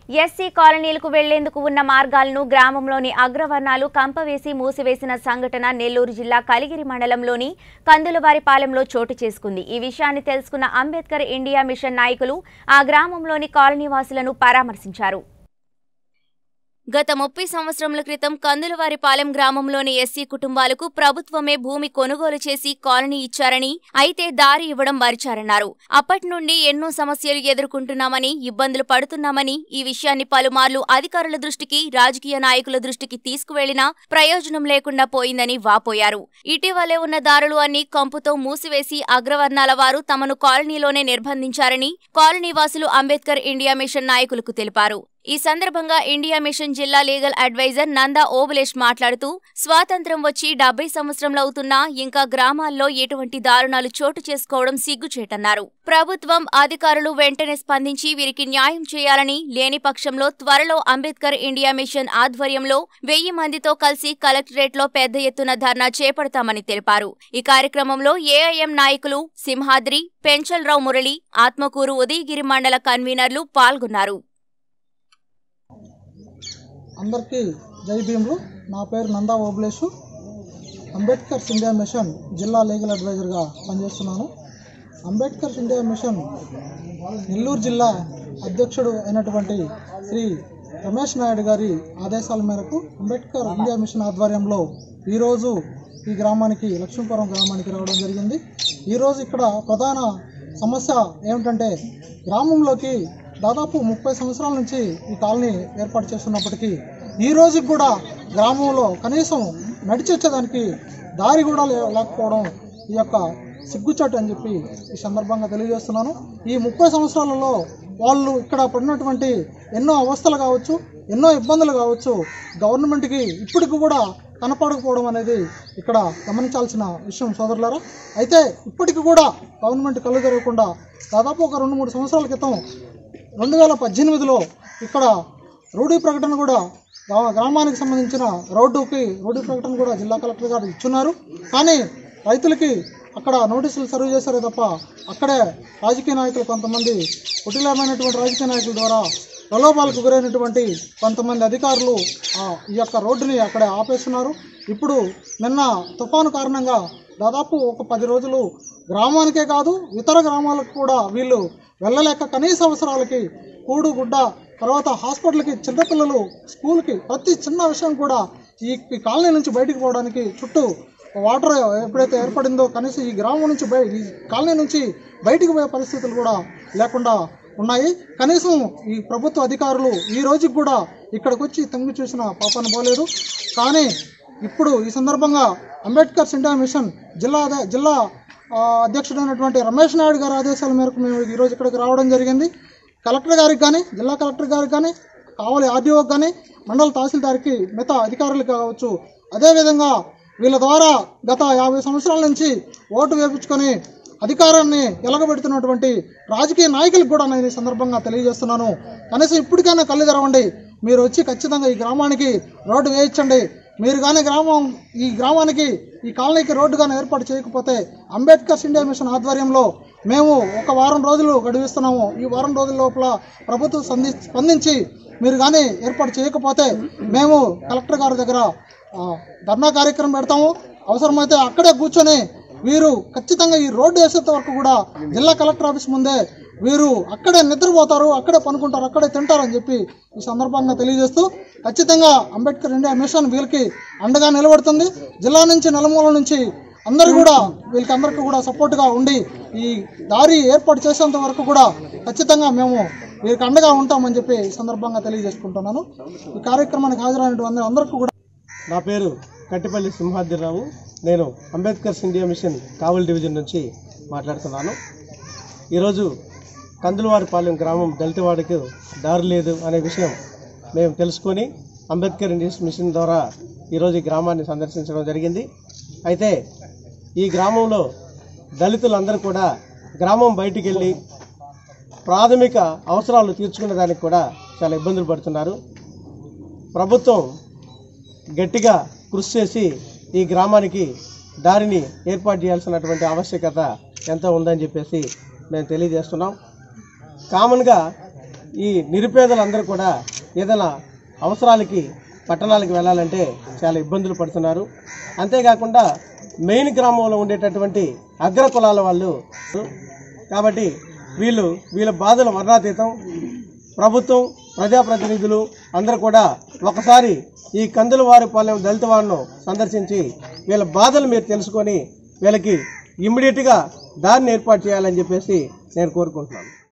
SC కాలనీలకు వెళ్లేందుకు ఉన్న మార్గాలను గ్రామంలోని అగ్రవర్ణాలు కంపవేసి మూసివేసిన సంఘటన నెల్లూరు జిల్లా కలిగిరి మండలంలోని కందులవారిపాలెంలో చోటు చేసుకుంది ఈ విషయాన్ని తెలుసుకున్న అంబేద్కర్ ఇండియా మిషన్ నాయకులు ఆ గ్రామంలోని కాలనీవాసులను పరామర్శించారు గత ముప్పై సంవత్సరముల క్రితం కందులవారిపాలెం గ్రామంలోని ఎస్సీ కుటుంబాలకు ప్రభుత్వమే భూమి కొనుగోలు చేసి కాలనీ ఇచ్చారని అయితే దారి ఇవ్వడం మరిచారన్నారు అప్పటి నుండి ఎన్నో సమస్యలు ఎదుర్కొంటున్నామని ఇబ్బందులు పడుతున్నామని ఈ విషయాన్ని పలుమార్లు అధికారుల దృష్టికి రాజకీయ నాయకుల దృష్టికి తీసుకువెళ్లినా ప్రయోజనం లేకుండా పోయిందని వాపోయారు ఇటీవలే ఉన్న దారులు అన్ని కంపుతో మూసివేసి అగ్రవర్ణాల వారు తమను కాలనీలోనే నిర్బంధించారని కాలనీవాసులు అంబేద్కర్ ఇండియా మిషన్ నాయకులకు తెలిపారు ఈ సందర్భంగా ఇండియా మిషన్ జిల్లా లీగల్ అడ్వైజర్ నందా ఓబులేష్ మాట్లాడుతూ స్వాతంత్ర్యం వచ్చి డెబ్బై సంవత్సరంలవుతున్నా ఇంకా గ్రామాల్లో ఎటువంటి దారుణాలు చోటు చేసుకోవడం సిగ్గుచేటన్నారు ప్రభుత్వం అధికారులు వెంటనే స్పందించి వీరికి న్యాయం చేయాలని లేని పక్షంలో త్వరలో అంబేద్కర్ ఇండియా మిషన్ ఆధ్వర్యంలో వెయ్యి మందితో కలిసి కలెక్టరేట్లో పెద్ద ఎత్తున ధర్నా చేపడతామని తెలిపారు ఈ కార్యక్రమంలో ఏఐఎం నాయకులు సింహాద్రి పెంచల్రావు మురళి ఆత్మకూరు ఉదయగిరి మండల కన్వీనర్లు పాల్గొన్నారు అందరికీ జై భీములు నా పేరు నందా ఓబులేషు అంబేద్కర్స్ ఇండియా మిషన్ జిల్లా లీగల్ అడ్వైజర్గా పనిచేస్తున్నాను అంబేద్కర్స్ ఇండియా మిషన్ నెల్లూరు జిల్లా అధ్యక్షుడు అయినటువంటి శ్రీ రమేష్ నాయుడు గారి ఆదేశాల మేరకు అంబేద్కర్ ఇండియా మిషన్ ఆధ్వర్యంలో ఈరోజు ఈ గ్రామానికి లక్ష్మీపురం గ్రామానికి రావడం జరిగింది ఈరోజు ఇక్కడ ప్రధాన సమస్య ఏమిటంటే గ్రామంలోకి దాదాపు ముప్పై సంవత్సరాల నుంచి ఈ కాలనీ ఏర్పాటు చేస్తున్నప్పటికీ ఈ రోజుకి కూడా గ్రామంలో కనీసం నడిచి వచ్చేదానికి దారి కూడా లే- లేకపోవడం ఈ యొక్క సిగ్గుచాటు అని చెప్పి ఈ సందర్భంగా తెలియజేస్తున్నాను ఈ ముప్పై సంవత్సరాలలో వాళ్ళు ఇక్కడ పడినటువంటి ఎన్నో అవస్థలు కావచ్చు ఎన్నో ఇబ్బందులు కావచ్చు గవర్నమెంట్కి ఇప్పటికి కూడా కనపడకపోవడం అనేది ఇక్కడ గమనించాల్సిన విషయం సోదరులారా అయితే ఇప్పటికి కూడా గవర్నమెంట్ కళ్ళు తెరవకుండా దాదాపు ఒక రెండు మూడు సంవత్సరాల క్రితం రెండు వేల పద్దెనిమిదిలో ఇక్కడ రోడ్డు ప్రకటన కూడా గ్రా- గ్రామానికి సంబంధించిన రోడ్డుకి రోడ్డు ప్రకటన కూడా జిల్లా కలెక్టర్ గారు ఇచ్చున్నారు కానీ రైతులకి అక్కడ నోటీసులు సర్వ్ చేశారే తప్ప అక్కడే రాజకీయ నాయకులు కొంతమంది కుటిలమైనటువంటి రాజకీయ నాయకుల ద్వారా ప్రలోభాలకు గురైనటువంటి కొంతమంది అధికారులు ఆ, ఈ యొక్క రోడ్డుని అక్కడే ఆపేస్తున్నారు ఇప్పుడు నిన్న తుఫాను కారణంగా దాదాపు ఒక పది రోజులు గ్రామానికే కాదు ఇతర గ్రామాలకు కూడా వీళ్ళు వెళ్ళలేక కనీస అవసరాలకి కూడు గుడ్డ తర్వాత హాస్పిటల్కి చిన్నపిల్లలు స్కూల్కి ప్రతి చిన్న విషయం కూడా ఈ ఈ కాలనీ నుంచి బయటికి పోవడానికి చుట్టూ వాటర్ ఎప్పుడైతే ఏర్పడిందో కనీసం ఈ గ్రామం నుంచి బయ ఈ కాలనీ నుంచి బయటికి పోయే పరిస్థితులు కూడా లేకుండా ఉన్నాయి కనీసం ఈ ప్రభుత్వ అధికారులు ఈ రోజుకి కూడా ఇక్కడికి వచ్చి తొంగి చూసిన పాపన పోలేదు కానీ ఇప్పుడు ఈ సందర్భంగా అంబేద్కర్ ఇండియా మిషన్ జిల్లా అదే- జిల్లా ఆ, అధ్యక్షుడైనటువంటి రమేష్ నాయుడు గారి ఆదేశాల మేరకు మేము ఈరోజు ఇక్కడికి రావడం జరిగింది కలెక్టర్ గారికి కానీ జిల్లా కలెక్టర్ గారికి కానీ కావలి ఆర్డీఓకి కానీ మండల తహసీల్దార్కి మిగతా అధికారులకు కావచ్చు అదేవిధంగా వీళ్ళ ద్వారా గత యాభై సంవత్సరాల నుంచి ఓటు వేపించుకొని అధికారాన్ని ఎలగబెడుతున్నటువంటి రాజకీయ నాయకులకు కూడా నేను ఈ సందర్భంగా తెలియజేస్తున్నాను కనీసం ఇప్పటికైనా కళ్ళు తెరవండి మీరు వచ్చి ఖచ్చితంగా ఈ గ్రామానికి రోడ్డు వేయించండి మీరు కానీ గ్రామం ఈ గ్రామానికి ఈ కాలనీకి రోడ్డు కానీ ఏర్పాటు చేయకపోతే అంబేద్కర్ ఇండియా మిషన్ ఆధ్వర్యంలో మేము ఒక వారం రోజులు గడువిస్తున్నాము ఈ వారం రోజుల లోపల ప్రభుత్వం సంధి స్పందించి మీరు కానీ ఏర్పాటు చేయకపోతే మేము కలెక్టర్ గారి దగ్గర ఆ, ధర్నా కార్యక్రమం పెడతాము అవసరమైతే అక్కడే కూర్చొని వీరు ఖచ్చితంగా ఈ రోడ్డు వేసేంత వరకు కూడా జిల్లా కలెక్టర్ ఆఫీస్ ముందే వీరు అక్కడే నిద్రపోతారు అక్కడే పనుకుంటారు అక్కడే తింటారని చెప్పి ఈ సందర్భంగా తెలియజేస్తూ ఖచ్చితంగా అంబేద్కర్ ఇండియా మిషన్ వీళ్ళకి అండగా నిలబడుతుంది జిల్లా నుంచి నలుమూల నుంచి అందరూ కూడా వీళ్ళకి అందరికీ కూడా సపోర్ట్గా ఉండి ఈ దారి ఏర్పాటు చేసేంత వరకు కూడా ఖచ్చితంగా మేము వీరికి అండగా ఉంటామని చెప్పి ఈ సందర్భంగా తెలియజేసుకుంటున్నాను ఈ కార్యక్రమానికి హాజరైనటువంటి అందరికీ కూడా నా పేరు కట్టిపల్లి సింహాద్రిరావు నేను Ambedkar's India mission Kavali division నుంచి మాట్లాడుతున్నాను ఈరోజు కందులవారిపాలెం గ్రామం దళితవాడికి దారి లేదు అనే విషయం మేము తెలుసుకొని అంబేద్కర్ ఇండియా మిషన్ ద్వారా ఈరోజు ఈ గ్రామాన్ని సందర్శించడం జరిగింది అయితే ఈ గ్రామంలో దళితులందరూ కూడా గ్రామం బయటికి వెళ్ళి ప్రాథమిక అవసరాలు తీర్చుకునే దానికి కూడా చాలా ఇబ్బందులు పడుతున్నారు ప్రభుత్వం గట్టిగా కృషి చేసి ఈ గ్రామానికి దారిని ఏర్పాటు చేయాల్సినటువంటి ఆవశ్యకత ఎంతో ఉందని చెప్పేసి మేము తెలియజేస్తున్నాం కామన్గా ఈ నిరుపేదలందరూ కూడా ఏదైనా అవసరాలకి పట్టణాలకు వెళ్ళాలంటే చాలా ఇబ్బందులు పడుతున్నారు అంతేకాకుండా మెయిన్ గ్రామంలో ఉండేటటువంటి అగ్ర కులాల వాళ్ళు కాబట్టి వీళ్ళు వీళ్ళ బాధల వర్ణాతీతం ప్రభుత్వం ప్రజాప్రతినిధులు అందరూ కూడా ఒకసారి ఈ కందులవారిపాలెం దళిత వారిను సందర్శించి వీళ్ళ బాధలు మీరు తెలుసుకొని వీళ్ళకి ఇమ్మీడియట్గా దారిని ఏర్పాటు చేయాలని చెప్పేసి నేను కోరుకుంటున్నాను